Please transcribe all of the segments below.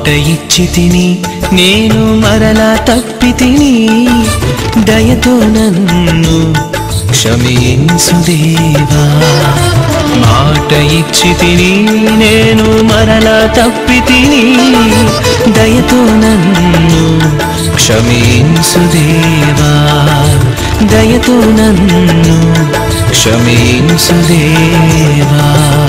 మాట ఇచ్చి తిని నేను మరలా తప్పి తిని దయతో నన్ను క్షమించు దేవా మాట ఇచ్చి తిని నేను మరలా తప్పి తిని దయతో నన్ను క్షమించు దేవా దయతో నన్ను క్షమించు దేవా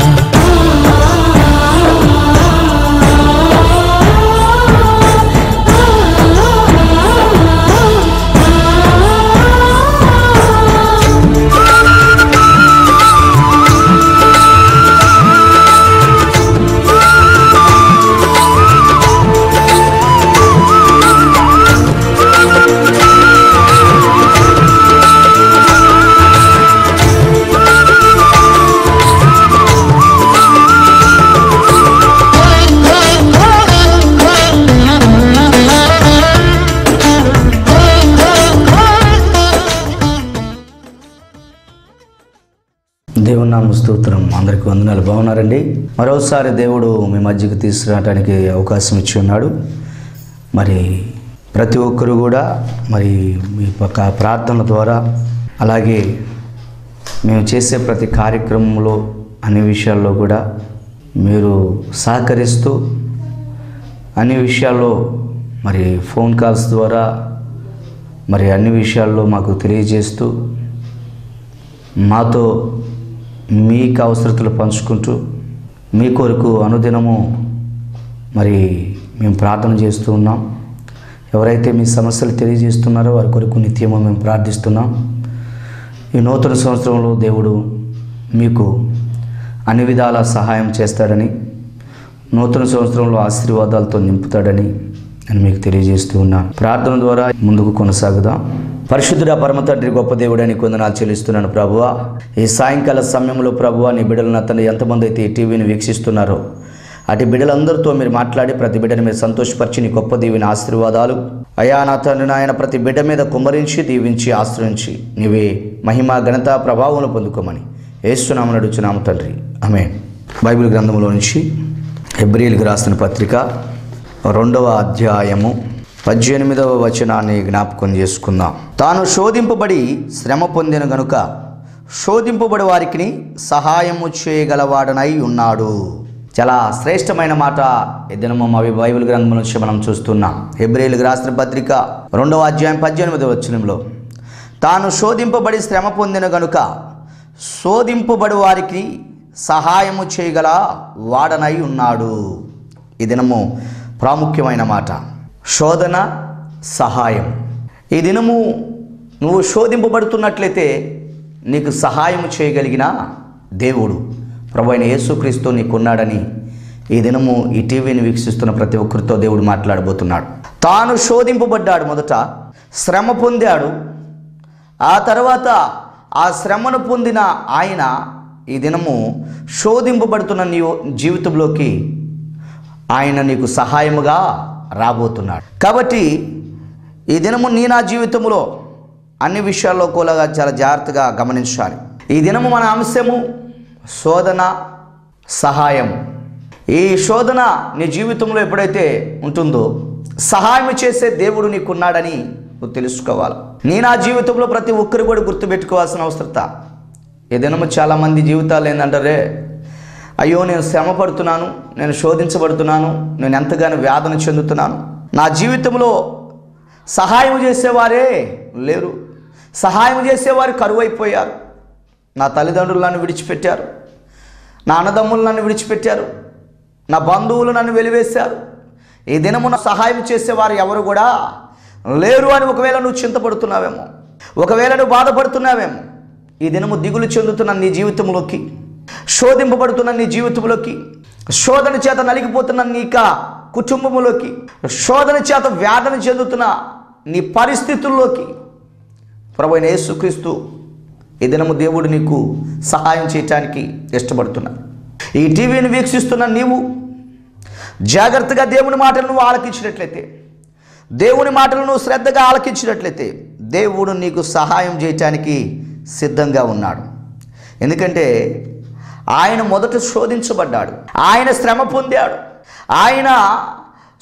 దేవుని నామ స్తోత్రం అందరికీ వందనాలు బాగున్నారండి మరోసారి దేవుడు మీ మధ్యకి తీసుకురావడానికి అవకాశం ఇచ్చి ఉన్నాడు మరి ప్రతి ఒక్కరు కూడా మరి మీ పక్క ప్రార్థనల ద్వారా అలాగే మేము చేసే ప్రతి కార్యక్రమంలో అన్ని విషయాల్లో కూడా మీరు సహకరిస్తూ అన్ని విషయాల్లో మరి ఫోన్ కాల్స్ ద్వారా మరి అన్ని విషయాల్లో మాకు తెలియజేస్తూ మాతో మీకు అవసరతలు పంచుకుంటూ మీ కొరకు అనుదినము మరి మేము ప్రార్థన చేస్తూ ఉన్నాం ఎవరైతే మీ సమస్యలు తెలియజేస్తున్నారో వారి కొరకు నిత్యము మేము ప్రార్థిస్తున్నాం ఈ నూతన సంవత్సరంలో దేవుడు మీకు అన్ని విధాల సహాయం చేస్తాడని నూతన సంవత్సరంలో ఆశీర్వాదాలతో నింపుతాడని నేను మీకు తెలియజేస్తూ ఉన్నాను ప్రార్థన ద్వారా ముందుకు కొనసాగుదాం పరిశుద్ధుడ పరమ తండ్రి గొప్ప దేవుడని కొందనాలు చెల్లిస్తున్నాను ప్రభువా ఈ సాయంకాల సమయంలో ప్రభువా నీ బిడ్డలను అతను ఎంతమంది అయితే ఈ టీవీని వీక్షిస్తున్నారో అటు బిడ్డలందరితో మీరు మాట్లాడి ప్రతి బిడ్డని మీరు సంతోషపరిచి నీ గొప్ప దీవిని ఆశీర్వాదాలు అయా నా తండ్రి నాయన ప్రతి బిడ్డ మీద కుమ్మరించి దీవించి ఆశ్రయించి నీవే మహిమ ఘనత ప్రభావం పొందుకోమని ఏస్తున్నామని అడుగుచున్నాము తండ్రి ఆమె బైబిల్ గ్రంథంలో నుంచి హెబ్రిల్కి రాసిన పత్రిక రెండవ అధ్యాయము పద్దెనిమిదవ వచనాన్ని జ్ఞాపకం చేసుకుందాం తాను శోధింపబడి శ్రమ పొందిన గనుక శోధింపబడి వారికి సహాయము చేయగలవాడనై ఉన్నాడు చాలా శ్రేష్టమైన మాట ఈ దినము మా బైబిల్ గ్రంథం నుంచి మనం చూస్తున్నాం హెబ్రిల్కి రాసిన పత్రిక రెండవ అధ్యాయం పద్దెనిమిదవ వచనంలో తాను శోధింపబడి శ్రమ పొందిన గనుక శోధింపబడి వారికి సహాయము చేయగల వాడనై ఉన్నాడు ఈ దినము ప్రాముఖ్యమైన మాట శోధన సహాయం ఈ దినము నువ్వు శోధింపబడుతున్నట్లయితే నీకు సహాయం చేయగలిగిన దేవుడు ప్రభు అయిన యేసుక్రీస్తు నీకున్నాడని ఈ దినము ఈ టీవీని వీక్షిస్తున్న ప్రతి ఒక్కరితో దేవుడు మాట్లాడబోతున్నాడు తాను శోధింపబడ్డాడు మొదట శ్రమ పొందాడు ఆ తర్వాత ఆ శ్రమను పొందిన ఆయన ఈ దినము శోధింపబడుతున్న నీ జీవితంలోకి ఆయన నీకు సహాయముగా రాబోతున్నాడు కాబట్టి ఈ దినము నీ నా జీవితంలో అన్ని విషయాల్లో కూడా చాలా జాగ్రత్తగా గమనించాలి ఈ దినము మన అంశము శోధన సహాయం ఈ శోధన నీ జీవితంలో ఎప్పుడైతే ఉంటుందో సహాయం చేసే దేవుడు నీకున్నాడని నువ్వు తెలుసుకోవాలి నీ నా జీవితంలో ప్రతి ఒక్కరు కూడా గుర్తుపెట్టుకోవాల్సిన అవసరత ఈ దినము చాలామంది జీవితాలు ఏంటంటారే అయ్యో నేను శ్రమ పడుతున్నాను నేను శోధించబడుతున్నాను నేను ఎంతగానో వేదన చెందుతున్నాను నా జీవితంలో సహాయం చేసేవారే లేరు సహాయం చేసేవారు కరువైపోయారు నా తల్లిదండ్రులు నన్ను విడిచిపెట్టారు నా అన్నదమ్ములు నన్ను విడిచిపెట్టారు నా బంధువులు నన్ను వెలివేశారు ఈ దినమున సహాయం చేసేవారు ఎవరు కూడా లేరు అని ఒకవేళ నువ్వు చింతపడుతున్నావేమో ఒకవేళ నువ్వు బాధపడుతున్నావేమో ఈ దినము దిగులు చెందుతున్న నీ జీవితంలోకి శోధింపబడుతున్న నీ జీవితంలోకి శోధన చేత నలిగిపోతున్న నీక కుటుంబములోకి శోధన చేత వ్యాధన చెందుతున్న నీ పరిస్థితుల్లోకి ప్రభు అయిన యేసుక్రీస్తు ఈ దినము దేవుడు నీకు సహాయం చేయటానికి ఇష్టపడుతున్నా ఈ టీవీని వీక్షిస్తున్న నీవు జాగ్రత్తగా దేవుని మాటలను నువ్వు ఆలకించినట్లయితే దేవుని మాటలను నువ్వు శ్రద్ధగా ఆలకించినట్లయితే దేవుడు నీకు సహాయం చేయటానికి సిద్ధంగా ఉన్నాడు ఎందుకంటే ఆయన మొదట శోధించబడ్డాడు ఆయన శ్రమ పొందాడు ఆయన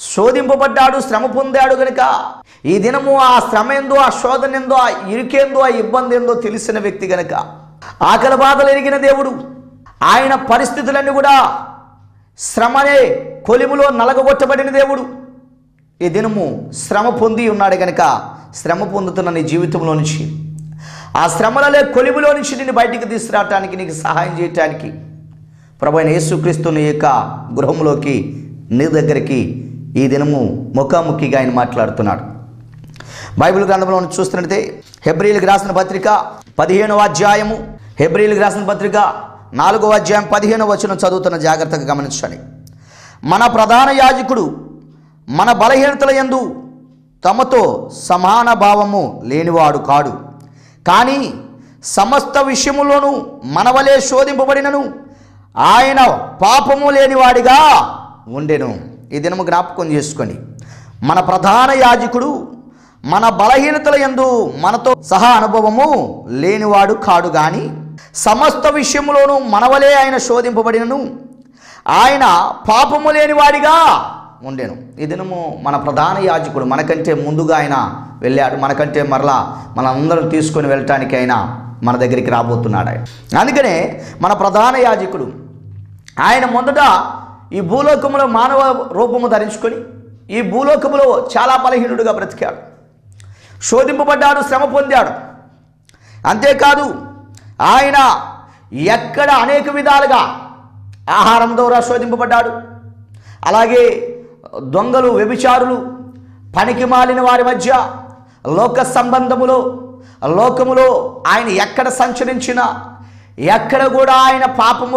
శోధింపబడ్డాడు శ్రమ పొందాడు గనుక ఈ దినము ఆ శ్రమ ఏందో ఆ శోధన ఏందో ఆ ఇరుకేందో ఆ ఇబ్బంది ఏందో తెలిసిన వ్యక్తి గనుక ఆకలి బాధలు ఎరిగిన దేవుడు ఆయన పరిస్థితులన్నీ కూడా శ్రమనే కొలిములో నలగగొట్టబడిన దేవుడు ఈ దినము శ్రమ పొంది ఉన్నాడు గనక శ్రమ పొందుతున్న నీ జీవితంలో నుంచి ఆ శ్రమలలో కొలిములో నుంచి నేను బయటికి తీసుకురావటానికి నీకు సహాయం చేయటానికి ప్రభు అయిన యేసుక్రీస్తు నీ యొక్క గృహంలోకి నీ దగ్గరికి ఈ దినము ముఖాముఖిగా ఆయన మాట్లాడుతున్నాడు బైబిల్ గ్రంథంలో మనం చూస్తున్నట్టే హెబ్రిల్కి రాసిన పత్రిక పదిహేనవ అధ్యాయము హెబ్రిల్కి రాసిన పత్రిక నాలుగవ అధ్యాయం పదిహేనవ వచనం చదువుతున్న జాగ్రత్తగా గమనించండి మన ప్రధాన యాజకుడు మన బలహీనతల యందు తమతో సమాన భావము లేనివాడు కాడు కానీ సమస్త విషయములోనూ మనవలే శోధింపబడినను ఆయన పాపము లేనివాడిగా ఉండెను ఈ దినము జ్ఞాపకం చేసుకొని మన ప్రధాన యాజకుడు మన బలహీనతల యందు మనతో సహా అనుభవము లేనివాడు కాడు గాని సమస్త విషయములోనూ మనవలే ఆయన శోధింపబడినను ఆయన పాపము లేనివాడిగా ఉండెను ఈ దినము మన ప్రధాన యాజకుడు మనకంటే ముందుగా ఆయన వెళ్ళాడు మనకంటే మరలా మనందరం తీసుకొని వెళ్ళటానికి ఆయన మన దగ్గరికి రాబోతున్నాడు ఆయన అందుకనే మన ప్రధాన యాజకుడు ఆయన మొదట ఈ భూలోకములో మానవ రూపము ధరించుకొని ఈ భూలోకములో చాలా బలహీనుడుగా బ్రతికాడు శోధింపబడ్డాడు శ్రమ పొందాడు అంతేకాదు ఆయన ఎక్కడ అనేక విధాలుగా ఆహారం ద్వారా శోధింపబడ్డాడు అలాగే దొంగలు వ్యభిచారులు పనికి మాలిన వారి మధ్య లోక సంబంధములో లోకములో ఆయన ఎక్కడ సంచరించినా ఎక్కడ కూడా ఆయన పాపము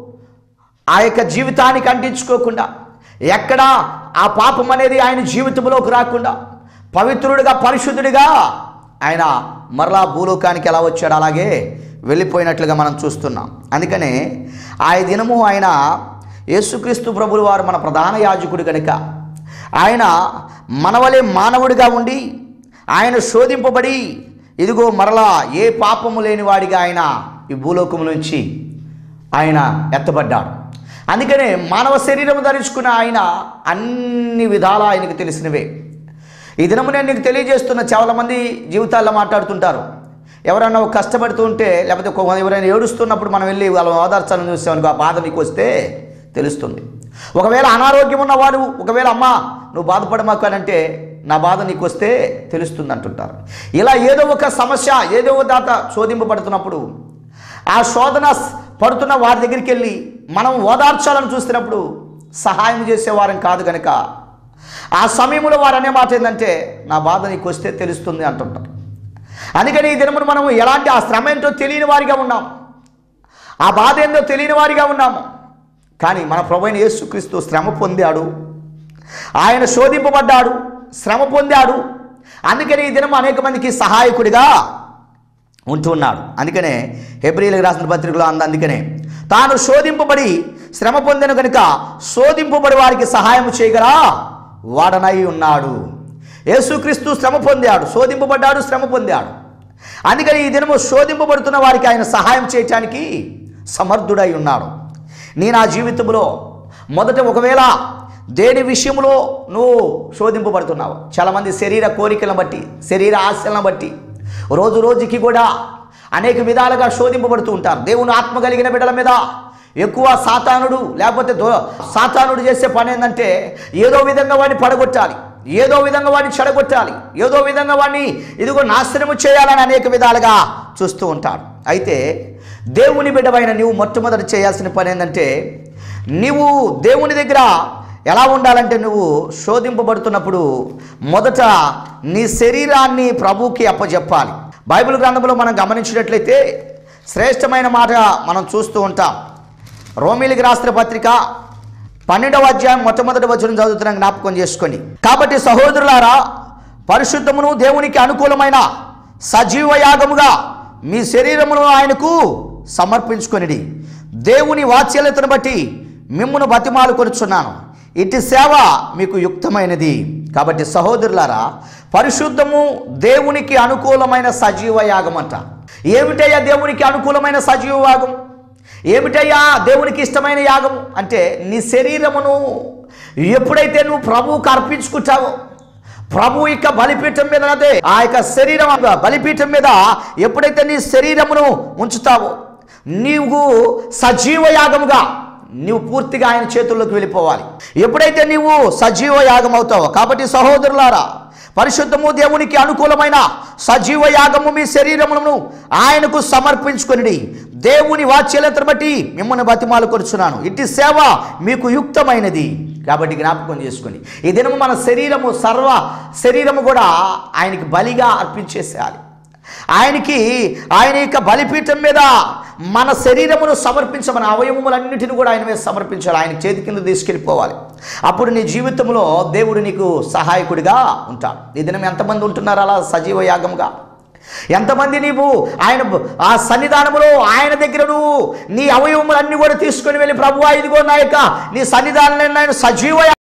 ఆ యొక్క జీవితానికి అంటించుకోకుండా ఎక్కడ ఆ పాపం అనేది ఆయన జీవితంలోకి రాకుండా పవిత్రుడిగా పరిశుద్ధుడిగా ఆయన మరలా భూలోకానికి ఎలా వచ్చాడు అలాగే వెళ్ళిపోయినట్లుగా మనం చూస్తున్నాం అందుకనే ఆ దినము ఆయన యేసుక్రీస్తు ప్రభులు వారు మన ప్రధాన యాజకుడు కనుక ఆయన మనవలే మానవుడిగా ఉండి ఆయన శోధింపబడి ఇదిగో మరలా ఏ పాపము లేనివాడిగా ఆయన ఈ భూలోకం నుంచి ఆయన ఎత్తబడ్డాడు అందుకనే మానవ శరీరం ధరించుకున్న ఆయన అన్ని విధాల ఆయనకు తెలిసినవే ఈ దినము నేను నీకు తెలియజేస్తున్న చాలా మంది జీవితాల్లో మాట్లాడుతుంటారు ఎవరైనా ఒక కష్టపడుతూ ఉంటే లేకపోతే ఒక- ఎవరైనా ఏడుస్తున్నప్పుడు మనం వెళ్ళి వాళ్ళని ఓదార్చాలని చూసామనుకో ఆ బాధ నీకు వస్తే తెలుస్తుంది ఒకవేళ అనారోగ్యం ఉన్నవాడు ఒకవేళ అమ్మ నువ్వు బాధపడమాకు అని అంటే నా బాధ నీకు వస్తే తెలుస్తుంది అంటుంటారు ఇలా ఏదో ఒక సమస్య ఏదో ఒక దాత శోధింపబడుతున్నప్పుడు ఆ శోధన స్- పడుతున్న వారి దగ్గరికి వెళ్ళి మనం ఓదార్చాలని చూస్తున్నప్పుడు సహాయం చేసేవారం కాదు కనుక ఆ సమయంలో వారు అనే మాట ఏంటంటే నా బాధ నీకు వస్తే తెలుస్తుంది అంటుంటారు అందుకని ఈ దినమును మనము ఎలాంటి ఆ శ్రమ ఏంటో తెలియని వారిగా ఉన్నాం ఆ బాధ ఏందో తెలియని వారిగా ఉన్నాము కానీ మన ప్రభువైన యేసుక్రీస్తు శ్రమ పొందాడు ఆయన శోధింపబడ్డాడు శ్రమ పొందాడు అందుకని ఈ దినం అనేక మందికి సహాయకుడిగా ఉంటూ ఉన్నాడు అందుకనే హెబ్రిలకు రాసిన పత్రికలో అంద అందుకనే తాను శోధింపబడి శ్రమ పొందిన కనుక శోధింపబడి వారికి సహాయం చేయగరా వాడనై ఉన్నాడు యేసుక్రీస్తు శ్రమ పొందాడు శోధింపబడ్డాడు శ్రమ పొందాడు అందుకని ఈ దినము శోధింపబడుతున్న వారికి ఆయన సహాయం చేయటానికి సమర్థుడై ఉన్నాడు నీ నా జీవితంలో మొదట ఒకవేళ దేని విషయంలో నువ్వు శోధింపబడుతున్నావు చాలామంది శరీర కోరికలను బట్టి శరీర ఆశలను బట్టి రోజు రోజుకి కూడా అనేక విధాలుగా శోధింపబడుతూ ఉంటారు దేవుని ఆత్మ కలిగిన బిడ్డల మీద ఎక్కువ సాతానుడు లేకపోతే దో సాతానుడు చేసే పని ఏంటంటే ఏదో విధంగా వాడిని పడగొట్టాలి ఏదో విధంగా వాడిని చెడగొట్టాలి ఏదో విధంగా వాడిని ఇదిగో నాశనము చేయాలని అనేక విధాలుగా చూస్తూ ఉంటాడు అయితే దేవుని బిడ్డవైన నీవు మొట్టమొదటి చేయాల్సిన పని ఏంటంటే నీవు దేవుని దగ్గర ఎలా ఉండాలంటే నువ్వు శోధింపబడుతున్నప్పుడు మొదట నీ శరీరాన్ని ప్రభువుకి అప్పచెప్పాలి బైబిల్ గ్రంథంలో మనం గమనించినట్లయితే శ్రేష్టమైన మాట మనం చూస్తూ ఉంటాం రోమిలికి రాసిన పత్రిక పన్నెండవ అధ్యాయం మొట్టమొదటి వచనం చదువుతున్నాం జ్ఞాపకం చేసుకొని కాబట్టి సహోదరులారా పరిశుద్ధమును దేవునికి అనుకూలమైన సజీవ యాగముగా మీ శరీరమును ఆయనకు సమర్పించుకొనిడి దేవుని వాత్సల్యతను బట్టి మిమ్మును బతిమాలు కొనుచున్నాను ఇటు సేవ మీకు యుక్తమైనది కాబట్టి సహోదరులారా పరిశుద్ధము దేవునికి అనుకూలమైన సజీవ యాగం అంట ఏమిటయ్యా దేవునికి అనుకూలమైన సజీవ యాగం ఏమిటయ్యా దేవునికి ఇష్టమైన యాగం అంటే నీ శరీరమును ఎప్పుడైతే నువ్వు ప్రభువుకు అర్పించుకుంటావో ప్రభు యొక్క బలిపీఠం మీద అదే ఆ యొక్క శరీరం బలిపీఠం మీద ఎప్పుడైతే నీ శరీరమును ఉంచుతావో నీవు సజీవ యాగముగా నీవు పూర్తిగా ఆయన చేతుల్లోకి వెళ్ళిపోవాలి ఎప్పుడైతే నీవు సజీవ యాగం అవుతావో కాబట్టి సహోదరులారా పరిశుద్ధము దేవునికి అనుకూలమైన సజీవ యాగము మీ శరీరములను ఆయనకు సమర్పించుకొని దేవుని వాచ్యలతను బట్టి మిమ్మల్ని బతిమాలు కొరుచున్నాను ఇట్టి సేవ మీకు యుక్తమైనది కాబట్టి జ్ఞాపకం చేసుకోండి ఈ దినము మన శరీరము సర్వ శరీరము కూడా ఆయనకి బలిగా అర్పించేసేయాలి ఆయనకి ఆయన యొక్క బలిపీఠం మీద మన శరీరమును సమర్పించమని అవయవములన్నిటిని కూడా ఆయన మీద సమర్పించాలి ఆయన చేతి కింద తీసుకెళ్ళిపోవాలి అప్పుడు నీ జీవితంలో దేవుడు నీకు సహాయకుడిగా ఉంటాడు ఈ దినం ఎంతమంది ఉంటున్నారు అలా సజీవ యాగముగా ఎంతమంది నీవు ఆయన ఆ సన్నిధానములో ఆయన దగ్గర నువ్వు నీ అవయవములన్నీ కూడా తీసుకొని వెళ్ళి ప్రభు ఇదిగో నా యొక్క నీ సన్నిధానం నేను సజీవ